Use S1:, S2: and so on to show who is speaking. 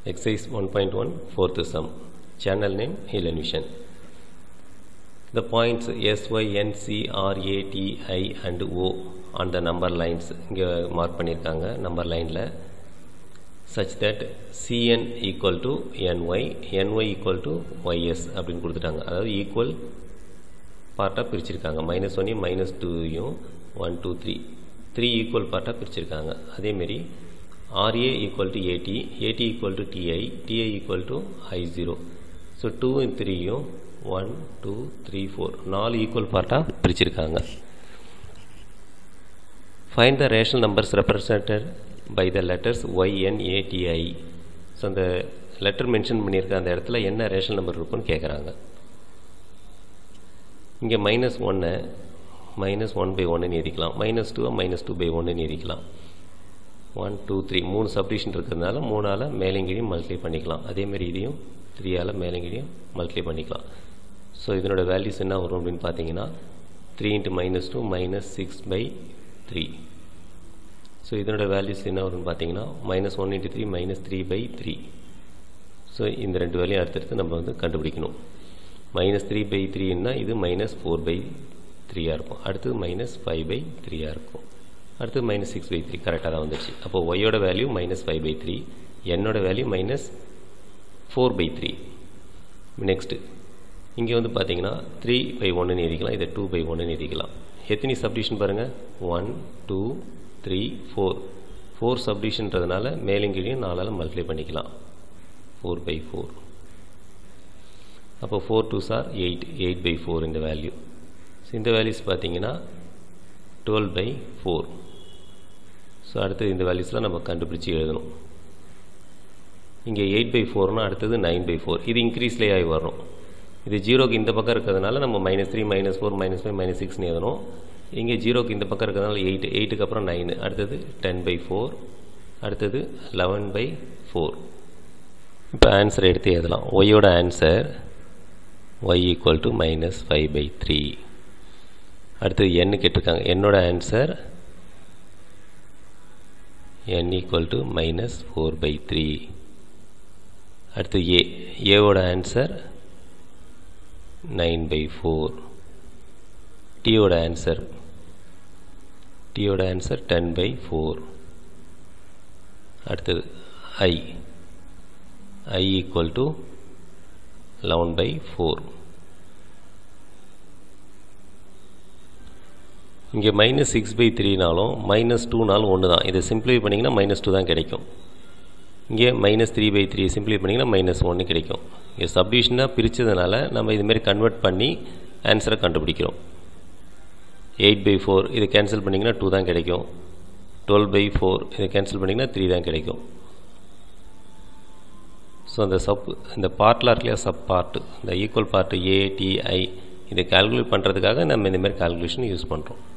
S1: Exercise 1.1 fourth sum. Channel name Helen Vision. The points S, Y, N, C, R, A, T, I and O on the number lines இங்கே mark பண்ணியிருக்காங்க number லைனில் such that Cn equal to Ny, Ny equal to Ys அப்படின்னு கொடுத்துட்டாங்க அதாவது equal பார்ட்டாக பிரிச்சிருக்காங்க minus ஒன்னையும் minus டூயும் one two three three equal பார்ட்டாக பிரிச்சிருக்காங்க அதேமாரி R A equal to A D A D equal to D I D I equal to I zero so two த்ரீயும் ஒன் டூ த்ரீ ஃபோர் நாலு ஈக்குவல் பார்ட்டாக பிரிச்சிருக்காங்க find the rational numbers represented by the letters Y N A D I so அந்த letter mention பண்ணியிருக்க அந்த இடத்துல என்ன rational number இருக்குன்னு கேட்குறாங்க இங்கே மைனஸ் ஒன்னை மைனஸ் ஒன் பை ஒன்னு எழுதிக்கலாம் மைனஸ் டூவை மைனஸ் டூ பை ஒன்னு எழுதிக்கலாம் ஒன் டூ த்ரீ மூணு சப்டிஷன் இருக்கிறதுனால மூணால் மேலங்கிழியும் மல்டிப்ளை பண்ணிக்கலாம் அதேமாரி இதையும் த்ரீயால் மேலங்கிழியும் மல்டிப்ளை பண்ணிக்கலாம் ஸோ இதனோட வேல்யூஸ் என்ன வரும் அப்படின்னு பார்த்தீங்கன்னா three into minus two minus six by three so இதனோட வேல்யூஸ் என்ன வரும்னு பார்த்தீங்கன்னா minus one into three minus three by three so இந்த ரெண்டு வேலையும் அடுத்தடுத்து நம்ம வந்து கண்டுபிடிக்கணும் மைனஸ் த்ரீ பை த்ரீன்னா இது மைனஸ் ஃபோர் பை த்ரீயாக இருக்கும் அடுத்தது மைனஸ் ஃபைவ் பை த்ரீயாக இருக்கும் அடுத்து மைனஸ் சிக்ஸ் பை த்ரீ கரெக்டாக தான் வந்துருச்சு அப்போ ஒய்யோட value minus five by three என்னோட value minus four by three next இங்கே வந்து பார்த்தீங்கன்னா த்ரீ பை ஒன்றுன்னு எழுதிக்கலாம் இதை டூ பை ஒன்றுன்னு எழுதிக்கலாம் எத்தனை சப்டிஷன் பாருங்கள் one two three four four சப்டிஷன்றதுனால மேலங்கீழையும் நாலால் மல்டிப்ளை பண்ணிக்கலாம் ஃபோர் பை ஃபோர் அப்போ ஃபோர் டூ சார் எயிட் எயிட் பை ஃபோர் இந்த வேல்யூ ஸோ இந்த வேல்யூஸ் பார்த்தீங்கன்னா டுவெல் பை ஃபோர் ஸோ அடுத்தது இந்த வேல்யூஸ்லாம் நம்ம கண்டுபிடிச்சி எழுதணும் இங்கே எயிட் பை ஃபோர்னால் அடுத்தது நைன் பை ஃபோர் இது இன்க்ரீஸ்லேயே ஆகி வரும் இது ஜீரோக்கு இந்த பக்கம் இருக்கிறதுனால நம்ம minus three minus four minus five minus சிக்ஸ்னு எழுதணும் இங்கே ஜீரோக்கு இந்த பக்கம் இருக்கிறதுனால எயிட் எயிட்டுக்கு அப்புறம் நைனு அடுத்தது டென் பை ஃபோர் அடுத்தது லெவன் பை ஃபோர் இப்போ ஆன்சர் எடுத்து எழுதலாம் ஒய்யோட answer Y equal to minus five by three அடுத்தது என்னு கேட்டிருக்காங்க என்னோட answer N equal to minus four by three அடுத்து ஏ ஏவோட ஆன்சர் நைன் பை ஃபோர் டியோட ஆன்சர் டியோட ஆன்சர் டென் பை ஃபோர் அடுத்தது I I equal to eleven by four இங்கே minus six by த்ரீனாலும் மைனஸ் டூனாலும் ஒன்று தான் இதை சிம்பிளை பண்ணிங்கன்னா மைனஸ் டூ தான் கிடைக்கும் இங்கே மைனஸ் த்ரீ பை த்ரீ சிம்பிளை பண்ணிங்கன்னா மைனஸ் ஒன்று கிடைக்கும் இங்கே சப்டிவிஷனாக பிரித்ததுனால நம்ம இதுமாரி கன்வெர்ட் பண்ணி ஆன்சரை கண்டுபிடிக்கிறோம் எயிட் பை ஃபோர் இதை கேன்சல் பண்ணிங்கன்னா டூ தான் கிடைக்கும் டுவெல் பை ஃபோர் இதை கேன்சல் பண்ணிங்கன்னா த்ரீ தான் கிடைக்கும் ஸோ அந்த சப் இந்த பார்ட்டில் இருக்கலையா சப் பார்ட்டு இந்த ஈக்குவல் பார்ட்டு ஏடிஐ இதை கால்குலேட் பண்ணுறதுக்காக நம்ம இந்தமாரி கால்குலேஷன் யூஸ் பண்ணுறோம்